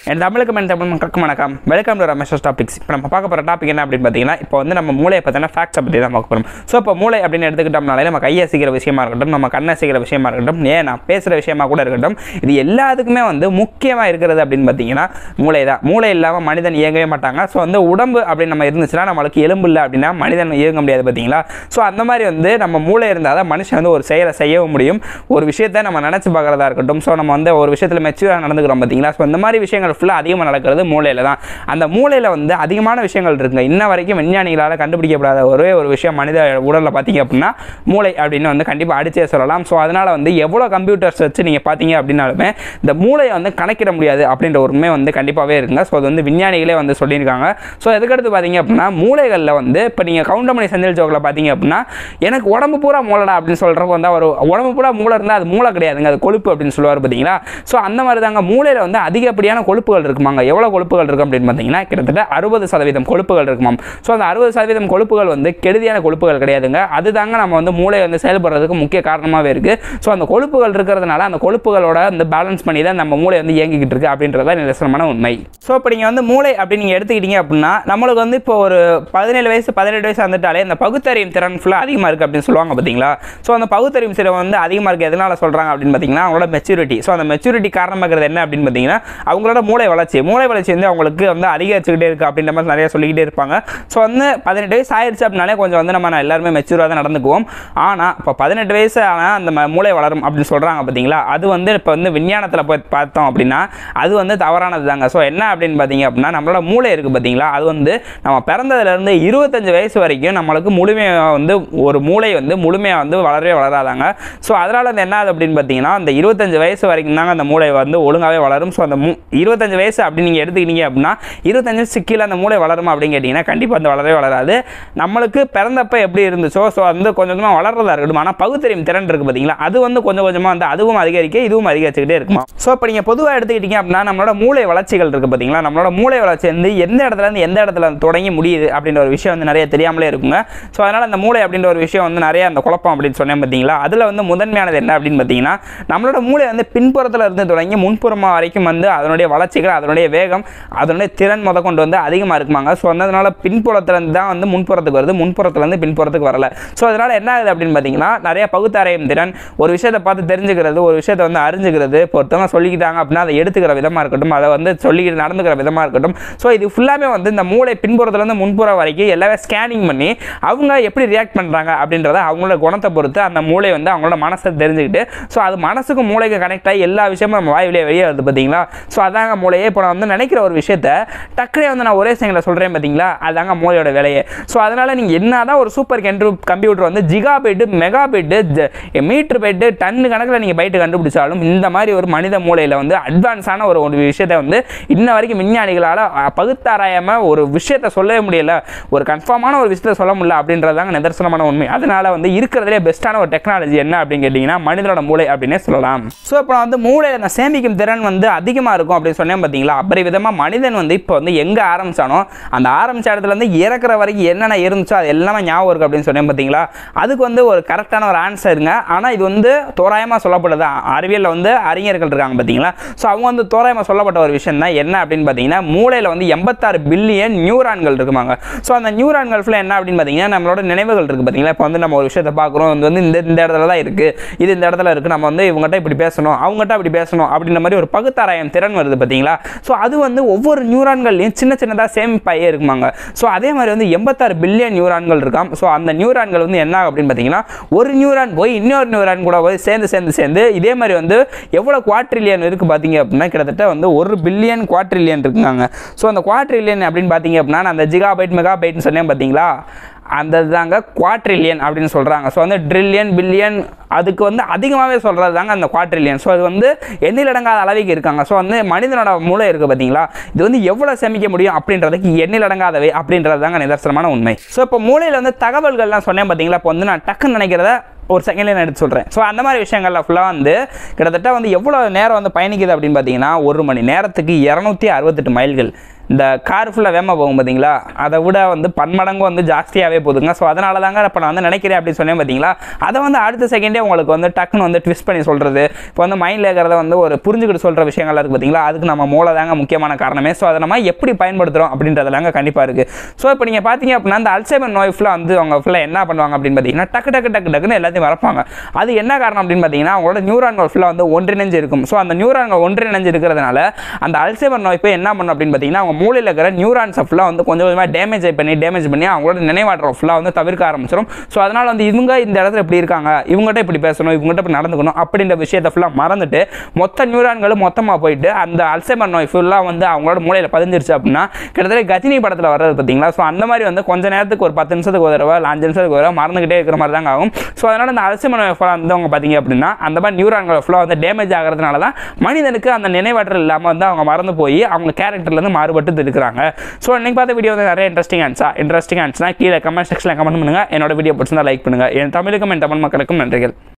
என் தமிழுக்கு மேன் தமிழ் மக்களுக்கு வணக்கம் வெல்கம் டு ரமேஷ் டாபிக்ஸ் இப்போ நம்ம பார்க்க போகிற டாபிக் என்ன அப்படின்னு பார்த்தீங்கன்னா இப்போ வந்து நம்ம மூளையை பற்றின ஃபேக்ட்ஸை பற்றி தான் பார்க்க போகிறோம் ஸோ இப்போ மூளை அப்படின்னு எடுத்துக்கிட்டோம்னாலே நம்ம கையை அசைக்கிற விஷயமா இருக்கட்டும் நம்ம கண்ணை அசைக்கிற விஷயமா இருக்கட்டும் ஏன் நான் பேசுகிற விஷயமா கூட இருக்கட்டும் இது எல்லாத்துக்குமே வந்து முக்கியமாக இருக்கிறது அப்படின்னு பார்த்தீங்கன்னா மூளை தான் மூளை இல்லாமல் மனிதன் இயங்கவே மாட்டாங்க ஸோ வந்து உடம்பு அப்படின்னு நம்ம இருந்துச்சுன்னா நம்மளுக்கு எலும்பு இல்லை அப்படின்னா மனிதன் இயங்க முடியாது பார்த்தீங்களா ஸோ அந்த மாதிரி வந்து நம்ம மூளை இருந்தால் தான் மனுஷன் வந்து ஒரு செயலை செய்யவும் முடியும் ஒரு விஷயத்தை நம்ம நினச்சி பார்க்குறதா இருக்கட்டும் ஸோ நம்ம வந்து ஒரு விஷயத்தில் மெச்சூராக நடந்துக்கிறோம் பார்த்தீங்களா ஸோ இந்த மாதிரி விஷயங்கள் ஃபுல்லாக அதிகமாக நடக்கிறது மூளையில் தான் அந்த மூளையில் வந்து அதிகமான விஷயங்கள் இருக்குங்க இன்ன வரைக்கும் விஞ்ஞானிகளால் கண்டுபிடிக்கப்படாத ஒரே ஒரு விஷயம் மனித உடலில் பார்த்தீங்க அப்படின்னா மூளை அப்படின்னு வந்து கண்டிப்பாக அடிச்சே சொல்லலாம் ஸோ அதனால் வந்து எவ்வளோ கம்ப்யூட்டர்ஸ் வச்சு நீங்கள் பார்த்தீங்க அப்படின்னாலுமே இந்த மூளையை வந்து கணக்கிட முடியாது அப்படின்ற ஒரு உண்மை வந்து கண்டிப்பாகவே இருக்குங்க ஸோ அது வந்து விஞ்ஞானிகளே வந்து சொல்லியிருக்காங்க ஸோ இதுக்கடுத்து பார்த்தீங்க அப்படின்னா மூளைகளில் வந்து இப்போ நீங்கள் கவுண்டமணி செந்தில் ஜோக்கில் பார்த்தீங்க அப்படின்னா எனக்கு உடம்பு பூரா மூளைடா அப்படின்னு சொல்கிறப்ப வந்து அவர் உடம்பு பூரா மூளை இருந்தால் அது மூளை கிடையாதுங்க அது கொழுப்பு அப்படின்னு சொல்லுவார் பார்த்தீங்களா ஸோ அந்த மாதிரி தாங்க மூளையில் வந்து அதிகப்படியான கொழுப்புகள் இருக்குமாங்க எவ்வளோ கொழுப்புகள் இருக்கும் அப்படின்னு பார்த்தீங்கன்னா கிட்டத்தட்ட அறுபது சதவீதம் கொழுப்புகள் இருக்குமாம் ஸோ அந்த அறுபது சதவீதம் கொழுப்புகள் வந்து கெடுதியான கொழுப்புகள் கிடையாதுங்க அதுதாங்க நம்ம வந்து மூளை வந்து செயல்படுறதுக்கு முக்கிய காரணமாகவே இருக்குது ஸோ அந்த கொழுப்புகள் இருக்கிறதுனால அந்த கொழுப்புகளோட வந்து பேலன்ஸ் பண்ணி தான் நம்ம மூளை வந்து இயங்கிக்கிட்டு இருக்கு அப்படின்றத நிதர்சனமான உண்மை ஸோ இப்போ நீங்கள் வந்து மூளை அப்படின்னு நீங்கள் எடுத்துக்கிட்டீங்க அப்படின்னா நம்மளுக்கு வந்து இப்போ ஒரு பதினேழு வயசு பதினெட்டு வயசு வந்துட்டாலே இந்த பகுத்தறியும் திறன் ஃபுல்லாக அதிகமாக இருக்குது அப்படின்னு சொல்லுவாங்க பார்த்தீங்களா ஸோ அந்த பகுத்தறியும் திறன் வந்து அதிகமாக இருக்குது எதனால் சொல்கிறாங்க அப்படின்னு பார்த்தீங்கன்னா அவங்களோட மெச்சூரிட்டி ஸோ அந்த மெச்சூரிட்டி காரணமாகிறது என்ன அப்படின்னு பார்த்தீங்கன்னா அவங்களோட மூளை வளர்ச்சி மூளை வளர்ச்சி வந்து அவங்களுக்கு வந்து அதிகரிச்சுக்கிட்டே இருக்குது அப்படின்ற மாதிரி நிறைய சொல்லிக்கிட்டே இருப்பாங்க ஸோ வந்து பதினெட்டு வயசு ஆயிடுச்சு அப்படின்னாலே கொஞ்சம் வந்து நம்ம எல்லாருமே மெச்சூராக தான் நடந்துக்குவோம் ஆனால் இப்போ பதினெட்டு வயசு ஆனால் அந்த ம- மூளை வளரும் அப்படின்னு சொல்கிறாங்க பார்த்தீங்களா அது வந்து இப்போ வந்து விஞ்ஞானத்தில் போய் பார்த்தோம் அப்படின்னா அது வந்து தவறானது தாங்க ஸோ என்ன அப்படின்னு பார்த்தீங்க அப்படின்னா நம்மளோட மூளை இருக்குது பார்த்தீங்களா அது வந்து நம்ம பிறந்ததுலேருந்து இருபத்தஞ்சு வயசு வரைக்கும் நம்மளுக்கு முழுமையாக வந்து ஒரு மூளை வந்து முழுமையாக வந்து வளரவே வளராதாங்க ஸோ அதனால் வந்து என்ன ஆகுது அப்படின்னு பார்த்தீங்கன்னா அந்த இருபத்தஞ்சு வயசு வரைக்கும் தாங்க அந்த மூளை வந்து ஒழுங்காகவே வளரும் ஸோ அந்த மூ இருபத்தஞ்சு வயசு அப்படி நீங்கள் எடுத்துக்கிட்டீங்க அப்படின்னா இருபத்தஞ்சு சிக்கியில் அந்த மூளை வளருமா அப்படின்னு கேட்டிங்கன்னா கண்டிப்பாக அந்த வளரவே வளராது நம்மளுக்கு பிறந்தப்ப எப்படி இருந்துச்சோ ஸோ வந்து கொஞ்சம் கொஞ்சமாக வளர்றதா இருக்கட்டும் ஆனால் பகுத்தறியும் திறன் இருக்குது பார்த்தீங்களா அது வந்து கொஞ்சம் கொஞ்சமாக வந்து அதுவும் அதிகரிக்க இதுவும் அதிகரிச்சுக்கிட்டே இருக்குமா ஸோ இப்போ நீங்கள் பொதுவாக எடுத்துக்கிட்டீங்க அப்படின்னா நம்மளோட மூளை வளர்ச்சிகள் இருக்குது பார்த்தீங்களா நம்மளோட மூளை வளர்ச்சி வந்து எந்த இடத்துல இருந்து எந்த இடத்துல தொடங்கி முடியுது அப்படின்ற ஒரு விஷயம் வந்து நிறைய தெரியாமலே இருக்குங்க ஸோ அதனால் அந்த மூளை அப்படின்ற ஒரு விஷயம் வந்து நிறைய அந்த குழப்பம் அப்படின்னு சொன்னேன் பார்த்தீங்களா அதில் வந்து முதன்மையானது என்ன அப்படின்னு பார்த்தீங்கன்னா நம்மளோட மூளை வந்து பின்புறத்தில் இருந்து தொடங்கி முன்புறமாக வரைக்கும் வந்து அதனுடைய வளர்ச்சிகள் அதனுடைய வேகம் அதனுடைய திறன் முத கொண்டு வந்து அதிகமாக இருக்குமாங்க ஸோ அதனால பின்புறத்துலேருந்து தான் வந்து முன்புறத்துக்கு வருது முன்புறத்துலேருந்து பின்புறத்துக்கு வரல ஸோ அதனால் என்ன ஆகுது அப்படின்னு பார்த்தீங்கன்னா நிறைய பகுத்தறியும் திறன் ஒரு விஷயத்தை பார்த்து தெரிஞ்சுக்கிறது ஒரு விஷயத்தை வந்து அறிஞ்சுக்கிறது இப்போ ஒருத்தவங்க சொல்லிக்கிட்டாங்க அப்படின்னா அதை எடுத்துக்கிற விதமாக இருக்கட்டும் அதை வந்து சொல்லிக்கிட்டு நடந்துக்கிற விதமாக இருக்கட்டும் ஸோ இது ஃபுல்லாமே வந்து இந்த மூளை பின்புறத்துலேருந்து முன்புறம் வரைக்கும் எல்லாமே ஸ்கேனிங் பண்ணி அவங்க எப்படி ரியாக்ட் பண்ணுறாங்க அப்படின்றத அவங்களோட குணத்தை பொறுத்து அந்த மூளை வந்து அவங்களோட மனசை தெரிஞ்சுக்கிட்டு ஸோ அது மனசுக்கும் மூளைக்கு கனெக்ட் ஆகி எல்லா விஷயமும் நம்ம வாய் வழியே வெளியே வருது பார்த்தீங்களா ஸோ அதாங்க மூளையே இப்போ நான் வந்து நினைக்கிற ஒரு விஷயத்த டக்குனே வந்து நான் ஒரே செகண்டில் சொல்கிறேன் பார்த்தீங்களா அதாங்க மூளையோட வேலையே ஸோ அதனால் நீங்கள் என்ன தான் ஒரு சூப்பர் கென்ட்ரு கம்ப்யூட்டர் வந்து giga byte mega byte metre byte ton கணக்கில் நீங்கள் பைட்டு கண்டுபிடிச்சாலும் இந்த மாதிரி ஒரு மனித மூளையில் வந்து அட்வான்ஸான ஒரு ஒரு விஷயத்தை வந்து இன்ன வரைக்கும் விஞ்ஞானிகளால் பகுத்தாராயாமல் ஒரு விஷயத்தை சொல்லவே முடியல ஒரு கன்ஃபார்மான ஒரு விஷயத்தை சொல்ல முடியல அப்படின்றதாங்க நிதர்சனமான உண்மை அதனால வந்து இருக்கிறதுலே பெஸ்ட்டான ஒரு டெக்னாலஜி என்ன அப்படின்னு கேட்டிங்கன்னா மனிதனோட மூளை அப்படின்னே சொல்லலாம் ஸோ இப்போ நான் வந்து மூளையில் அந்த சேமிக்கும் திறன் வந்து அதிகமாக இருக்கும் அப்படின்னு சொன்னேன் பார்த்தீங்களா அப்படி விதமாக மனிதன் வந்து இப்போ வந்து எங்கே ஆரம்பிச்சானோ அந்த ஆரம்பிச்ச இடத்துல இருந்து இறக்குற வரைக்கும் என்னென்ன இருந்துச்சோ அது எல்லாமே ஞாபகம் இருக்கு அப்படின்னு சொன்னேன் பார்த்தீங்களா அதுக்கு வந்து ஒரு கரெக்டான ஒரு ஆன்சருங்க ஆனால் இது வந்து தோராயமாக சொல்லப்படுது அறிவியலில் வந்து அறிஞர்கள் இருக்காங்க பார்த்தீங்களா ஸோ அவங்க வந்து தோராயமாக சொல்லப்பட்ட ஒரு விஷயம் தான் என்ன அப்படின்னு பார்த்தீங்கன்னா மூளையில் வந்து எண்பத்தாறு பில்லியன் நியூரான்கள் இருக்குமாங்க ஸோ அந்த நியூரான்கள் ஃபுல்லாக என்ன அப்படின்னு பார்த்தீங்கன்னா நம்மளோட நினைவுகள் இருக்குது பார்த்தீங்களா இப்போ வந்து நம்ம ஒரு விஷயத்தை பார்க்குறோம் இது வந்து இந்த இந்த இடத்துல தான் இருக்குது இது இந்த இடத்துல இருக்குது நம்ம வந்து இவங்ககிட்ட இப்படி பேசணும் அவங்ககிட்ட அப்படி பேசணும் அப்படின்ற மாதிரி ஒரு பகுத்தாராயம் திறன் வருது பார்த்தீங்களா ஸோ அது வந்து ஒவ்வொரு நியூரான்கள்லையும் சின்ன சின்னதாக சேமிப்பாயே இருக்குமாங்க ஸோ அதே மாதிரி வந்து எண்பத்தாறு பில்லியன் நியூரான்கள் இருக்காம் ஸோ அந்த நியூரான்கள் வந்து என்ன ஆகும் அப்படின்னு பார்த்தீங்கன்னா ஒரு நியூரான் போய் இன்னொரு நியூரான் கூட போய் சேர்ந்து சேர்ந்து சேர்ந்து இதே மாதிரி வந்து எவ்வளோ குவாட்ரிலியன் இருக்குது பார்த்தீங்க அப்படின்னா கிட்டத்தட்ட வந்து ஒரு பில்லியன் குவாட்ரிலியன் இருக்குங்க ஸோ அந்த குவாட்ரிலியன் அப்படின்னு பார்த்தீங்க அப்படின்னா நான் அந்த ஜிகாபைட் மெகாபைட்னு சொன்னேன் பார்த்தீங்களா அந்த தாங்க குவாட்ரிலியன் அப்படின்னு சொல்கிறாங்க ஸோ வந்து ட்ரில்லியன் பில்லியன் அதுக்கு வந்து அதிகமாகவே சொல்கிறது தாங்க அந்த குவாட்ரிலியன் ஸோ அது வந்து எண்ணிலடங்காத அளவுக்கு இருக்காங்க ஸோ வந்து மனிதனோட மூளை இருக்குது பார்த்தீங்களா இது வந்து எவ்வளோ சேமிக்க முடியும் அப்படின்றதுக்கு எண்ணிலடங்காதவை அப்படின்றது தாங்க நிதர்சனமான உண்மை ஸோ இப்போ மூளையில் வந்து தகவல்கள்லாம் சொன்னேன் பார்த்தீங்களா இப்போ வந்து நான் டக்குன்னு நினைக்கிறத ஒரு செகண்ட்ல நான் எடுத்து சொல்கிறேன் ஸோ அந்த மாதிரி விஷயங்கள்ல ஃபுல்லாக வந்து கிட்டத்தட்ட வந்து எவ்வளோ நேரம் வந்து பயணிக்குது அப்படின்னு பார்த்தீங்கன்னா ஒரு மணி நேரத்துக்கு இரநூத்தி அறுபத்தெட்டு மைல்கள் இந்த கார் ஃபுல்லாக வேகமாக போகும் பார்த்தீங்களா அதை விட வந்து பன்மடங்கு வந்து ஜாஸ்தியாகவே போகுதுங்க ஸோ அதனால தாங்க இப்போ நான் வந்து நினைக்கிறேன் அப்படின்னு சொன்னேன் பார்த்தீங்களா அதை வந்து அடுத்த செகண்டே உங்களுக்கு வந்து டக்குன்னு வந்து ட்விஸ்ட் பண்ணி சொல்கிறது இப்போ வந்து மைண்டில் இருக்கிறத வந்து ஒரு புரிஞ்சுக்கிட்டு சொல்கிற விஷயங்கள் இருக்குது பார்த்தீங்களா அதுக்கு நம்ம மூளை தாங்க முக்கியமான காரணமே ஸோ அதை நம்ம எப்படி பயன்படுத்துகிறோம் அப்படின்றதுலாங்க கண்டிப்பாக இருக்குது ஸோ இப்போ நீங்கள் பார்த்தீங்க அப்படின்னா அந்த அல்சைமர் நோய் ஃபுல்லாக வந்து அவங்க ஃபுல்லாக என்ன பண்ணுவாங்க அப்படின்னு பார்த்தீங்கன்னா டக்கு டக்கு டக்கு டக்குன்னு எல்லாத்தையும் மறப்பாங்க அது என்ன காரணம் அப்படின்னு பார்த்தீங்கன்னா அவங்களோட நியூரான்கள் ஃபுல்லாக வந்து ஒன்றிணைஞ்சு இருக்கும் ஸோ அந்த நியூரான்கள் ஒன்றிணைஞ்சு இருக்கிறதுனால அந்த அல்சைமர் நோய் போய் என்ன பண்ணும் அப்படின்னு பார்த்தீங்கன்னா அவங்க மூளையில் இருக்கிற நியூரான்ஸை ஃபுல்லாக வந்து கொஞ்சம் கொஞ்சமாக டேமேஜ் பண்ணி டேமேஜ் பண்ணி அவங்களோட நினைவாற்றல் ஃபுல்லாக வந்து தவிர்க்க ஆரம்பிச்சிடும் ஸோ அதனால் வந்து இவங்க இந்த இடத்துல இப்படி இருக்காங்க இவங்ககிட்ட இப்படி பேசணும் இவங்ககிட்ட இப்படி நடந்துக்கணும் அப்படின்ற விஷயத்தை ஃபுல்லாக மறந்துட்டு மொத்த நியூரான்களும் மொத்தமாக போயிட்டு அந்த அல்சைமர் நோய் ஃபுல்லாக வந்து அவங்களோட மூளையில் பதிஞ்சிருச்சு அப்படின்னா கிட்டத்தட்ட கஜினி படத்தில் வர்றது பார்த்தீங்களா ஸோ அந்த மாதிரி வந்து கொஞ்ச நேரத்துக்கு ஒரு பத்து நிமிஷத்துக்கு ஒரு தடவை இல்லை அஞ்சு நிமிஷத்துக்கு ஒரு தடவை மறந்துக்கிட்டே இருக்கிற மாதிரி தாங்க ஆகும் ஸோ அதனால் அந்த அல்சைமர் நோய் ஃபுல்லாக வந்து அவங்க பார்த்தீங்க அப்படின்னா அந்த மாதிரி நியூரான்கள் ஃபுல்லாக வந்து டேமேஜ் ஆகிறதுனால தான் மனிதனுக்கு அந்த நினைவாற்றல் இல்லாமல் வந்து அவங்க மறந்து போய் அவங்க கேரக்டர்லேருந்து மாறுபட்டு இருக்கிறாங்க ஸோ இன்னைக்கு பார்த்த வீடியோ வந்து நிறைய இன்ட்ரெஸ்டிங் ஆன்சா இன்ட்ரெஸ்டிங் ஆன்ஸ்னா கீழே கமெண்ட் செக்ஷனில் கமெண்ட் பண்ணுங்கள் என்னோட வீடியோ பிடிச்சிருந்தா லைக் பண்ணுங்கள் என் தமிழுக்கும் என் தமிழ் மக்களுக்கும் நன்றிகள்